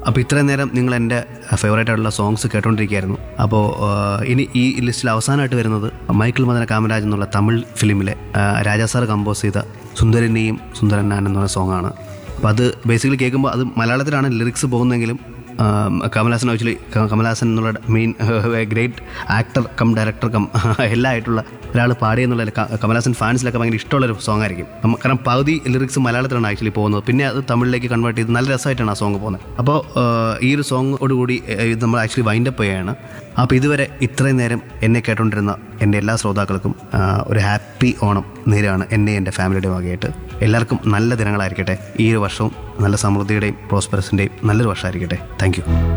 അപ്പോൾ ഇത്രയും നേരം നിങ്ങൾ എൻ്റെ ഫേവറേറ്റ് ആയിട്ടുള്ള സോങ്സ് കേട്ടോണ്ടിരിക്കുകയായിരുന്നു അപ്പോൾ ഇനി ഈ ലിസ്റ്റിൽ അവസാനമായിട്ട് വരുന്നത് മൈക്കിൾ മദന കാമരാജ് എന്നുള്ള തമിഴ് ഫിലിമിലെ ആ, രാജാ സാർ കമ്പോസ് ചെയ്ത സുന്ദരനെയും സുന്ദരനാൻ എന്നുള്ള സോങ്ങാണ് അപ്പോൾ അത് ബേസിക്കലി കേൾക്കുമ്പോൾ അത് മലയാളത്തിലാണ് ലിറിക്സ് പോകുന്നതെങ്കിലും ആം, കമലഹാസൻ ആക്ച്വലി കമലഹാസൻ എന്നുള്ള main great actor cum director cum എല്ലാം ആയിട്ടുള്ള ഒരാൾ പാടിയെന്നുള്ള ക- കമലഹാസൻ ഫാൻസിലൊക്കെ ഭയങ്കര ഇഷ്ടമുള്ളൊരു സോങ് ആയിരിക്കും നമ്മ- കാരണം പകുതി ലിറിക്സ് മലയാളത്തിലാണ് ആക്ച്വലി പോകുന്നത് പിന്നെ അത് തമിഴിലേക്ക് കൺവേർട്ട് ചെയ്ത് നല്ല രസമായിട്ടാണ് ആ സോങ് പോകുന്നത് അപ്പോൾ ഈ ഒരു സോങ്ങോടുകൂടി ഇത് നമ്മൾ ആക്ച്വലി വൈൻഡപ്പ് ചെയ്യുകയാണ് അപ്പോൾ ഇതുവരെ ഇത്രയും നേരം എന്നെ കേട്ടോണ്ടിരുന്ന എൻ്റെ എല്ലാ ശ്രോതാക്കൾക്കും ആ, ഒരു ഹാപ്പി ഓണം നേരാണ് എന്നെ എൻ്റെ ഫാമിലിയുടെ വകയായിട്ട് എല്ലാവർക്കും നല്ല ദിനങ്ങളായിരിക്കട്ടെ ഈ ഒരു വർഷവും നല്ല സമൃദ്ധിയുടെയും പ്രോസ്പെറസിൻ്റെയും നല്ലൊരു വർഷമായിരിക്കട്ടെ താങ്ക് യു